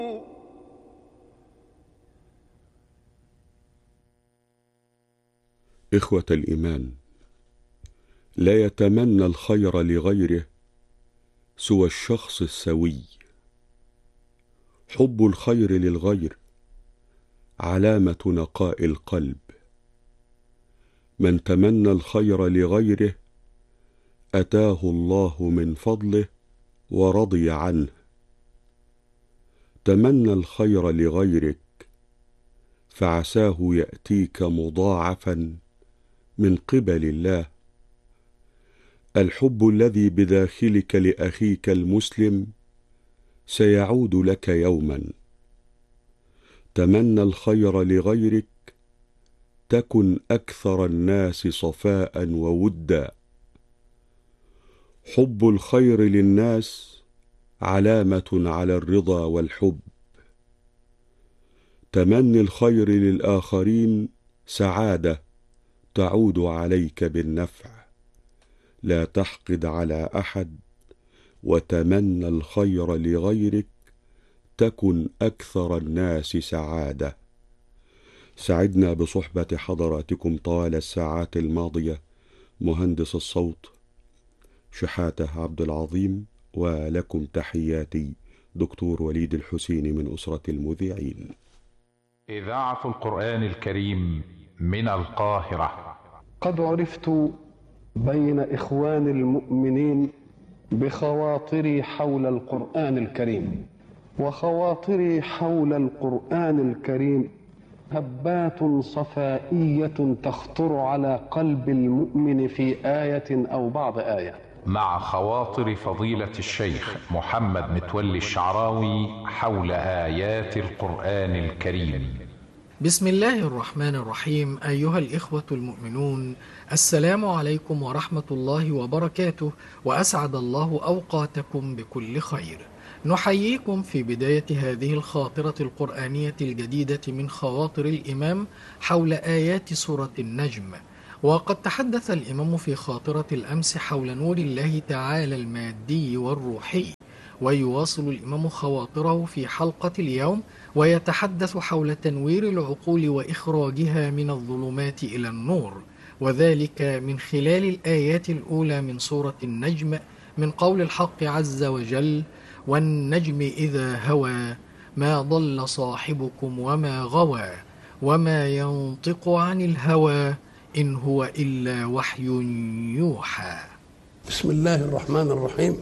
إخوة الإيمان لا يتمنى الخير لغيره سوى الشخص السوي حب الخير للغير علامة نقاء القلب من تمنى الخير لغيره أتاه الله من فضله ورضي عنه تمنى الخير لغيرك فعساه يأتيك مضاعفا من قبل الله الحب الذي بداخلك لاخيك المسلم سيعود لك يوما تمنى الخير لغيرك تكن اكثر الناس صفاء وودا حب الخير للناس علامه على الرضا والحب تمني الخير للاخرين سعاده تعود عليك بالنفع لا تحقد على احد وتمنى الخير لغيرك تكن اكثر الناس سعاده سعدنا بصحبه حضراتكم طوال الساعات الماضيه مهندس الصوت شحاته عبد العظيم ولكم تحياتي دكتور وليد الحسين من اسره المذيعين اذاعه القران الكريم من القاهرة قد عرفت بين إخوان المؤمنين بخواطري حول القرآن الكريم وخواطري حول القرآن الكريم هبات صفائية تخطر على قلب المؤمن في آية أو بعض آية مع خواطر فضيلة الشيخ محمد متولي الشعراوي حول آيات القرآن الكريم بسم الله الرحمن الرحيم أيها الإخوة المؤمنون السلام عليكم ورحمة الله وبركاته وأسعد الله أوقاتكم بكل خير نحييكم في بداية هذه الخاطرة القرآنية الجديدة من خواطر الإمام حول آيات سورة النجم وقد تحدث الإمام في خاطرة الأمس حول نور الله تعالى المادي والروحي ويواصل الإمام خواطره في حلقة اليوم ويتحدث حول تنوير العقول وإخراجها من الظلمات إلى النور وذلك من خلال الآيات الأولى من سورة النجم من قول الحق عز وجل والنجم إذا هوى ما ضل صاحبكم وما غوى وما ينطق عن الهوى إن هو إلا وحي يوحى بسم الله الرحمن الرحيم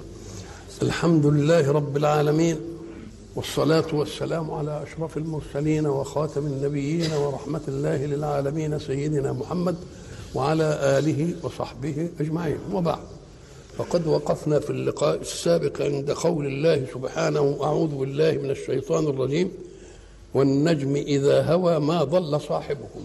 الحمد لله رب العالمين والصلاة والسلام على أشرف المرسلين وخاتم النبيين ورحمة الله للعالمين سيدنا محمد وعلى آله وصحبه أجمعين وبعد فقد وقفنا في اللقاء السابق عند قول الله سبحانه أعوذ بالله من الشيطان الرجيم والنجم إذا هوى ما ضل صاحبكم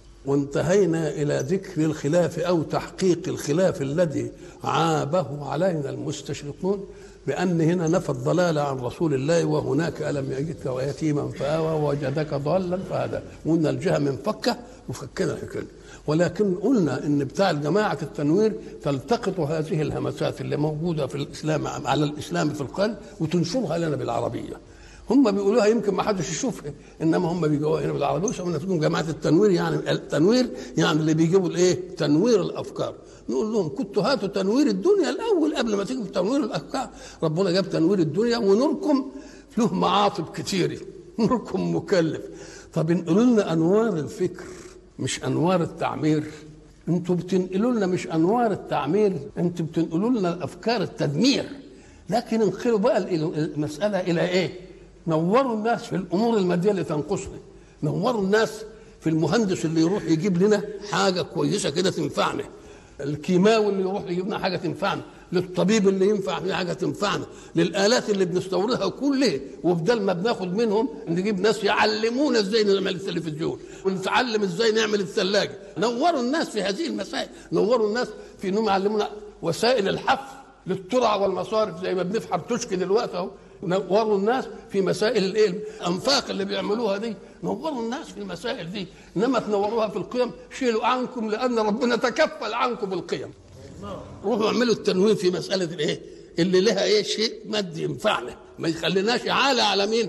وانتهينا إلى ذكر الخلاف أو تحقيق الخلاف الذي عابه علينا المستشرقون بأن هنا نفى الضلال عن رسول الله وهناك ألم يجدك ويتيما فآوى ووجدك ضالا فهدى وقلنا الجهة منفكة وفكنا الحكاية ولكن قلنا ان بتاع جماعه التنوير تلتقط هذه الهمسات اللي موجوده في الاسلام على الاسلام في القلب وتنشرها لنا بالعربيه هم بيقولوها يمكن ما حدش يشوفها انما هم بيجوا هنا بالعربيه وسمونا فيهم جماعه التنوير يعني التنوير يعني اللي بيجيبوا الايه؟ تنوير الافكار نقول لهم كنتوا هاتوا تنوير الدنيا الاول قبل ما تيجوا تنوير الافكار ربنا جاب تنوير الدنيا ونوركم له معاطب كتيره نوركم مكلف طب انقلوا لنا انوار الفكر مش انوار التعمير انتوا بتنقلوا لنا مش انوار التعمير انتوا بتنقلوا لنا افكار التدمير لكن انقلوا بقى المساله الى ايه؟ نوروا الناس في الامور الماديه اللي تنقصنا نوروا الناس في المهندس اللي يروح يجيب لنا حاجه كويسه كده تنفعنا الكيماوي اللي يروح يجيب لنا حاجه تنفعنا للطبيب اللي ينفع في حاجه تنفعنا للالات اللي بنستوردها كلها وبدل ما بناخد منهم نجيب ناس يعلمونا ازاي نعمل التلفزيون ونتعلم ازاي نعمل الثلاجه نوروا الناس في هذه المسائل نوروا الناس في انهم يعلمونا وسائل الحفر للترع والمصارف زي ما بنفحر تشكي دلوقتي اهو نوروا الناس في مسائل الايه الانفاق اللي بيعملوها دي نوروا الناس في المسائل دي انما تنوروها في القيم شيلوا عنكم لان ربنا تكفل عنكم القيم روحوا اعملوا التنوير في مساله الايه اللي لها ايه شيء مادي ينفعنا ما يخليناش عالة على مين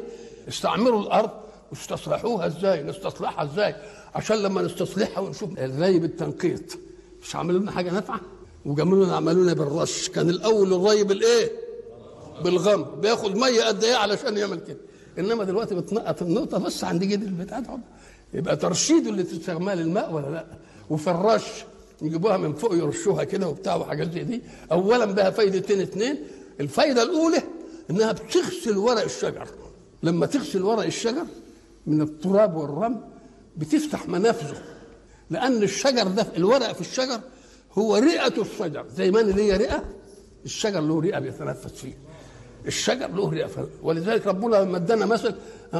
استعمروا الارض واستصلحوها ازاي نستصلحها ازاي عشان لما نستصلحها ونشوف الري بالتنقيط مش عملوا لنا حاجه نافعه وجملوا لنا عملوا لنا بالرش كان الاول الري بالايه بالغم بياخد ميه قد ايه علشان يعمل كده انما دلوقتي بتنقط النقطه بس عند جد البتاع تقعد. يبقى ترشيد اللي تستعمال الماء ولا لا وفي الرش يجيبوها من فوق يرشوها كده وبتاع وحاجات زي دي اولا بها فايدتين اثنين الفايده الاولى انها بتغسل ورق الشجر لما تغسل ورق الشجر من التراب والرمل بتفتح منافذه لان الشجر ده الورق في الشجر هو رئه الشجر زي ما انا ليا رئه الشجر له رئه بيتنفس فيه الشجر له رئه ولذلك ربنا لما ادانا مثل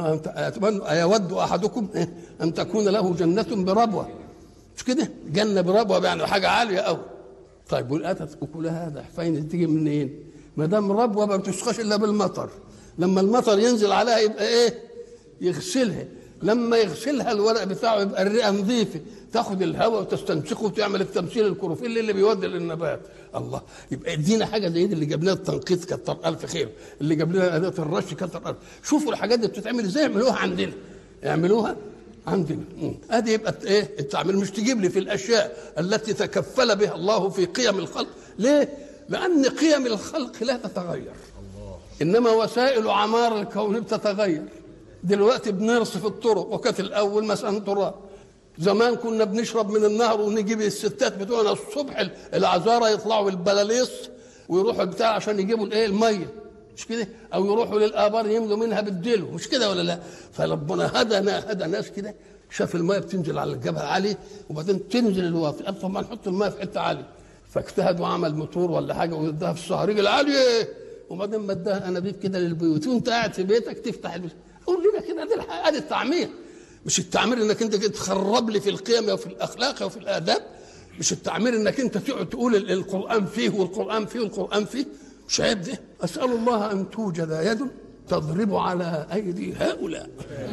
ايود احدكم ان تكون له جنه بربوه مش كده جنه بربوه يعني حاجه عاليه قوي طيب والاتت اكلها هذا فين تيجي منين ما دام ربوه ما بتسقاش الا بالمطر لما المطر ينزل عليها يبقى ايه يغسلها لما يغسلها الورق بتاعه يبقى الرئه نظيفه تاخد الهواء وتستنسخه وتعمل التمثيل الكروفيل اللي بيودي للنبات الله يبقى ادينا حاجه زي دي اللي جاب لنا التنقيط كتر الف خير اللي جاب لنا اداه الرش كتر الف شوفوا الحاجات دي بتتعمل ازاي اعملوها عندنا اعملوها عندنا ادي يبقى ايه التعمير مش تجيب لي في الاشياء التي تكفل بها الله في قيم الخلق ليه لان قيم الخلق لا تتغير انما وسائل عمار الكون بتتغير دلوقتي بنرصف الطرق وكانت الاول مثلا تراب زمان كنا بنشرب من النهر ونجيب الستات بتوعنا الصبح العذارى يطلعوا بالبلاليص ويروحوا بتاع عشان يجيبوا الايه الميه مش كده او يروحوا للابار يملوا منها بالدلو مش كده ولا لا فربنا هدى هدى ناس كده شاف الميه بتنزل على الجبل عالي وبعدين تنزل الواطي قال طب ما نحط الميه في حته عاليه فاجتهد وعمل موتور ولا حاجه واداها في الصهريج العاليه وبعدين ما اداها انابيب كده للبيوت وانت قاعد في بيتك تفتح البيت قول لنا كده دي ادي التعمير مش التعمير انك انت تخرب لي في القيم وفي الاخلاق وفي الاداب مش التعمير انك انت تقعد تقول القران فيه والقران فيه والقران فيه مش عيب ده اسال الله ان توجد يد تضرب على ايدي هؤلاء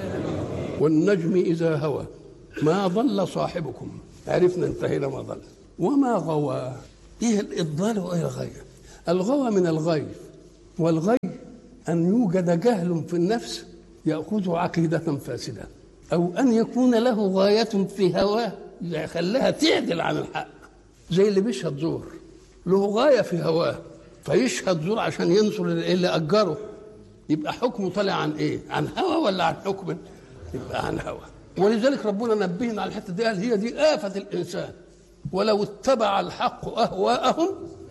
والنجم اذا هوى ما ضل صاحبكم عرفنا انتهينا ما ضل وما غوى ايه الاضلال وايه الغي الغوى من الغي والغي ان يوجد جهل في النفس ياخذ عقيده فاسده او ان يكون له غايه في هواه يخليها تعدل عن الحق زي اللي بيشهد زور له غايه في هواه فيشهد زور عشان ينصر اللي اجره يبقى حكمه طالع عن ايه؟ عن هوى ولا عن حكم؟ يبقى عن هوى ولذلك ربنا نبهنا على الحته دي قال هي دي آفة الإنسان ولو اتبع الحق أهواءهم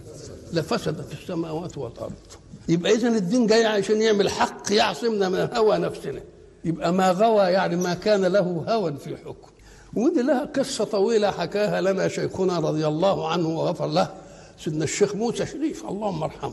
لفسدت السماوات والأرض يبقى إذا الدين جاي عشان يعمل حق يعصمنا من هوى نفسنا يبقى ما غوى يعني ما كان له هوى في حكم ودي لها قصة طويلة حكاها لنا شيخنا رضي الله عنه وغفر له سيدنا الشيخ موسى شريف اللهم ارحمه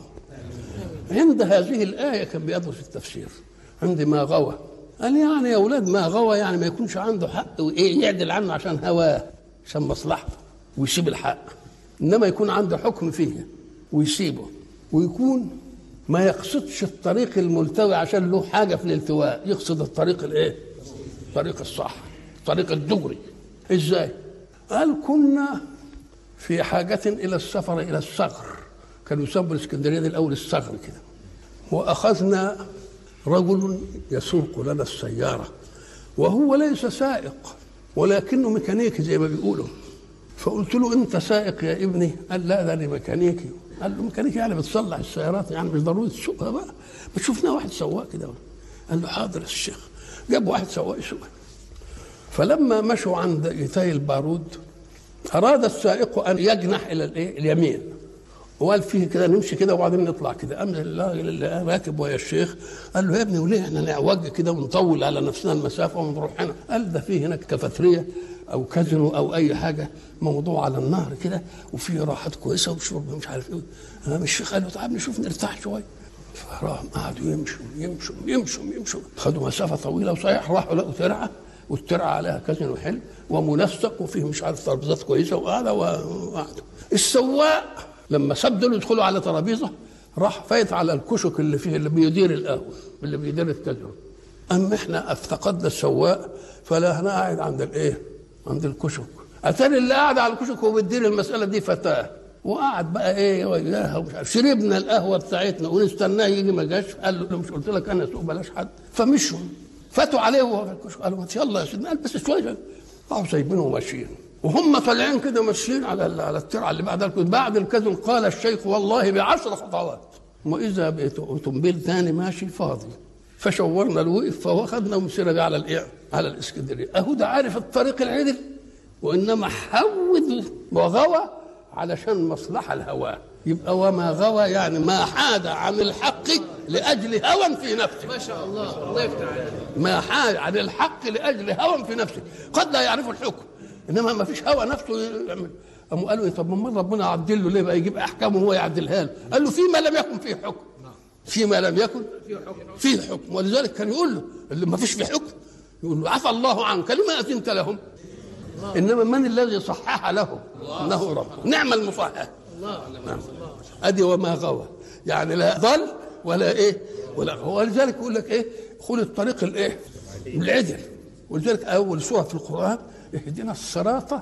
عند هذه الآية كان بيدرس التفسير عند ما غوى قال يعني يا أولاد ما غوى يعني ما يكونش عنده حق وإيه يعدل عنه عشان هواه عشان مصلحته ويسيب الحق إنما يكون عنده حكم فيه ويسيبه ويكون ما يقصدش الطريق الملتوي عشان له حاجة في الالتواء يقصد الطريق الإيه؟ الطريق الصح الطريق الدغري إزاي؟ قال كنا في حاجة إلى السفر إلى الصغر كانوا يسموا الإسكندرية دي الأول الصغر كده وأخذنا رجل يسوق لنا السيارة وهو ليس سائق ولكنه ميكانيكي زي ما بيقولوا فقلت له أنت سائق يا ابني قال لا ده أنا ميكانيكي قال له ميكانيكي يعني بتصلح السيارات يعني مش ضروري تسوقها بقى بتشوفنا واحد سواق كده قال له حاضر يا الشيخ جاب واحد سواق يسوقها فلما مشوا عند إيتاي البارود أراد السائق أن يجنح إلى الإيه؟ اليمين وقال فيه كده نمشي كده وبعدين نطلع كده أم الراجل اللي راكب ويا الشيخ قال له يا ابني وليه احنا نعوج كده ونطول على نفسنا المسافة ونروح هنا قال ده فيه هناك كافيتريا أو كازينو أو أي حاجة موضوع على النهر كده وفيه راحات كويسة وشرب مش عارف إيه قام الشيخ قال له تعال نشوف نرتاح شوية فراهم قعدوا يمشوا يمشوا يمشوا يمشوا خدوا مسافة طويلة وصحيح راحوا لقوا ترعة والترعة عليها كازينو حلو ومنسق وفيه مش عارف ترابيزات كويسة وقعدوا وقعدوا السواق لما ساب دول يدخلوا على ترابيزه راح فايت على الكشك اللي فيه اللي بيدير القهوه اللي بيدير الكازينو اما احنا افتقدنا السواق فلا انا قاعد عند الايه؟ عند الكشك اتاري اللي قاعد على الكشك هو بيدير المساله دي فتاه وقعد بقى ايه وياها ومش عارف شربنا القهوه بتاعتنا ونستناه يجي ما جاش قال له مش قلت لك انا سوق بلاش حد فمشوا فاتوا عليه وهو في الكشك قالوا يلا يا سيدنا قال بس شويه راحوا سايبينه وماشيين وهم طالعين كده ماشيين على على الترعه اللي بعد الكذب بعد الكذب قال الشيخ والله بعشر خطوات واذا باوتومبيل ثاني ماشي فاضي فشورنا الوقف فاخذنا ومسينا على الايه على الاسكندريه اهو ده عارف الطريق العدل وانما حود وغوى علشان مصلحه الهوى يبقى وما غوى يعني ما حاد عن الحق لاجل هوى في نفسه ما شاء الله الله يفتح عليك ما حاد عن الحق لاجل هوى في نفسه قد لا يعرف الحكم انما ما فيش هوى نفسه يعمل قاموا قالوا إيه طب ما ربنا عدل له ليه بقى يجيب احكامه وهو يعدلها له قال له فيما لم يكن فيه حكم فيما لم يكن فيه حكم ولذلك كان يقول له اللي ما فيش فيه حكم يقول له عفى الله عنك لما اذنت لهم انما من الذي صحح له انه رب نعم المصحح نعم. ادي وما غوى يعني لا ضل ولا ايه ولا غوى ولذلك يقول لك ايه خذ الطريق الايه العدل ولذلك اول سوره في القران اهدنا الصراط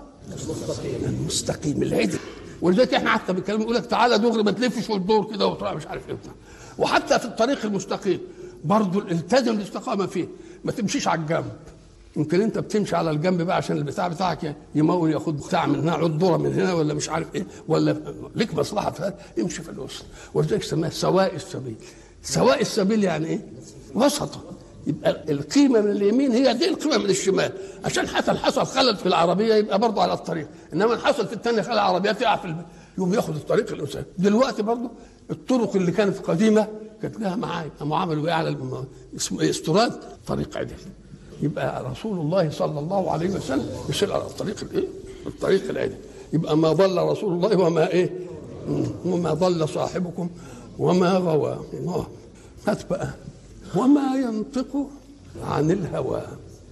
المستقيم العدل ولذلك احنا حتى بنتكلم يقول لك تعالى دغري ما تلفش وتدور كده وتروح مش عارف ايه وبتاع. وحتى في الطريق المستقيم برضه التزم الاستقامه فيه ما تمشيش على الجنب يمكن انت بتمشي على الجنب بقى عشان البتاع بتاعك يمول ياخد بتاع من هنا عضوره من هنا ولا مش عارف ايه ولا ليك مصلحه في هذا امشي في الوسط ولذلك سماها سواء السبيل سواء السبيل يعني ايه؟ وسطه يبقى القيمه من اليمين هي دي القيمه من الشمال عشان حصل حصل خلل في العربيه يبقى برضه على الطريق انما حصل في الثانيه خلل العربيه تقع في الب... يقوم ياخد الطريق الانسان دلوقتي برضه الطرق اللي كانت قديمه كانت لها معايب قاموا عملوا ايه على الم... اسمه ايه استراد طريق عدل يبقى رسول الله صلى الله عليه وسلم يسير على الطريق الايه؟ الطريق العدل يبقى ما ضل رسول الله وما ايه؟ وما ضل صاحبكم وما غوى الله هات بقى وما ينطق عن الهوى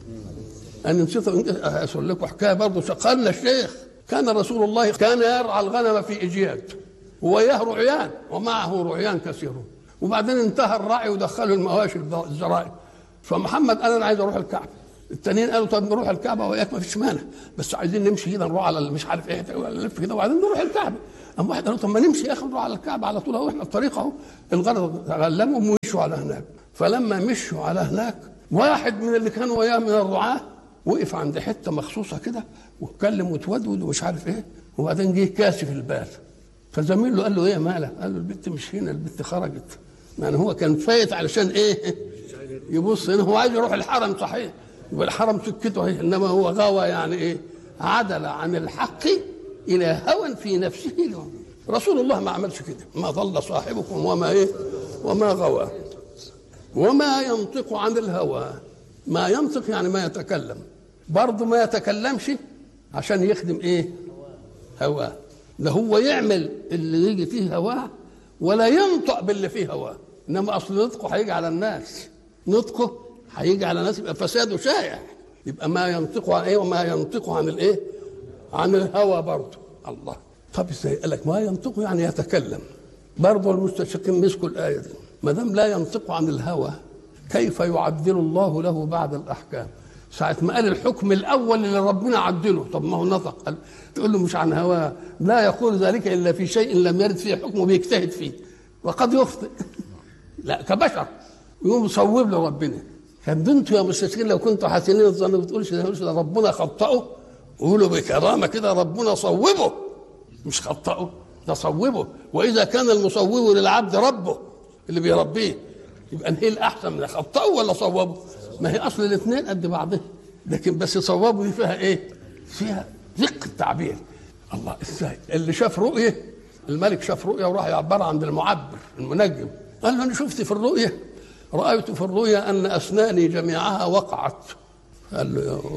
أنا نسيت أقول لكم حكاية برضه شقالنا الشيخ كان رسول الله كان يرعى الغنم في إجياد وياه رعيان ومعه رعيان كثيرون وبعدين انتهى الراعي ودخلوا المواشي الزرائب فمحمد قال انا عايز اروح الكعبه التانيين قالوا طب نروح الكعبه وياك ما فيش مانع بس عايزين نمشي كده نروح على مش عارف ايه نلف كده وبعدين نروح الكعبه قام واحد قال له طب ما نمشي يا اخي نروح على الكعبه على طول اهو احنا الطريق اهو الغرض غلمهم ومشوا على هناك فلما مشوا على هناك واحد من اللي كانوا وياه من الرعاه وقف عند حته مخصوصه كده واتكلم وتودود ومش عارف ايه وبعدين جه كاسف البال فزميله قال له ايه مالك؟ قال له البت مش هنا البت خرجت يعني هو كان فايت علشان ايه؟ يبص هنا هو عايز يروح الحرم صحيح يبقى الحرم سكته اهي انما هو غوى يعني ايه؟ عدل عن الحق الى هوى في نفسه له. رسول الله ما عملش كده ما ضل صاحبكم وما ايه؟ وما غوى وما ينطق عن الهوى ما ينطق يعني ما يتكلم برضه ما يتكلمش عشان يخدم ايه؟ هواه ده هو يعمل اللي يجي فيه هواه ولا ينطق باللي فيه هواه انما اصل نطقه هيجي على الناس نطقه هيجي على الناس يبقى فساده شائع يبقى ما ينطق عن ايه وما ينطق عن الايه عن الهوى برضه الله طب ازاي قال لك ما ينطق يعني يتكلم برضه المستشرقين مسكوا الايه دي ما دام لا ينطق عن الهوى كيف يعدل الله له بعد الاحكام ساعة ما قال الحكم الأول اللي ربنا عدله طب ما هو نطق قال تقول له مش عن هواه لا يقول ذلك إلا في شيء لم يرد فيه حكمه بيجتهد فيه وقد يخطئ لا كبشر يقوم يصوب له ربنا كان انتوا يا مستشرقين لو كنتوا حاسين الظن ما بتقولش ده ده ربنا خطأه قولوا بكرامة كده ربنا صوبه مش خطأه ده صوبه وإذا كان المصوب للعبد ربه اللي بيربيه يبقى هي الأحسن من خطأه ولا صوبه؟ ما هي اصل الاثنين قد بعضهم لكن بس صوابه دي فيها ايه؟ فيها دقه التعبير الله ازاي؟ اللي شاف رؤيه الملك شاف رؤيه وراح يعبر عند المعبر المنجم قال له انا شفت في الرؤيه رايت في الرؤيا ان اسناني جميعها وقعت قال له يا,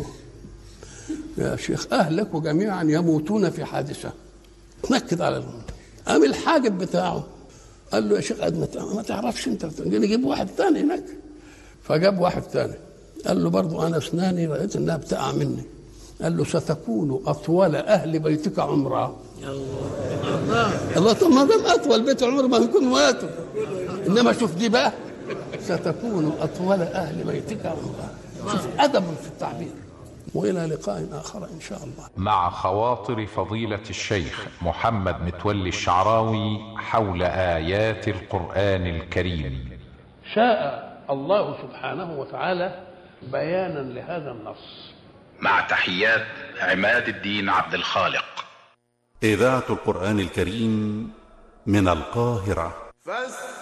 يا شيخ اهلك جميعا يموتون في حادثه تنكد على الموت قام الحاجب بتاعه قال له يا شيخ ما تعرفش انت نجيب واحد ثاني هناك فجاب واحد ثاني قال له برضو انا اسناني رايت انها بتقع مني قال له ستكون اطول اهل بيتك عمرا الله الله طب ما دام اطول بيت عمر ما يكون ماتوا انما شوف دي بقى ستكون اطول اهل بيتك عمرا شوف ادب في التعبير والى لقاء اخر ان شاء الله مع خواطر فضيلة الشيخ محمد متولي الشعراوي حول آيات القرآن الكريم شاء الله سبحانه وتعالى بيانا لهذا النص مع تحيات عماد الدين عبد الخالق إذاعة القرآن الكريم من القاهرة فاستمعوا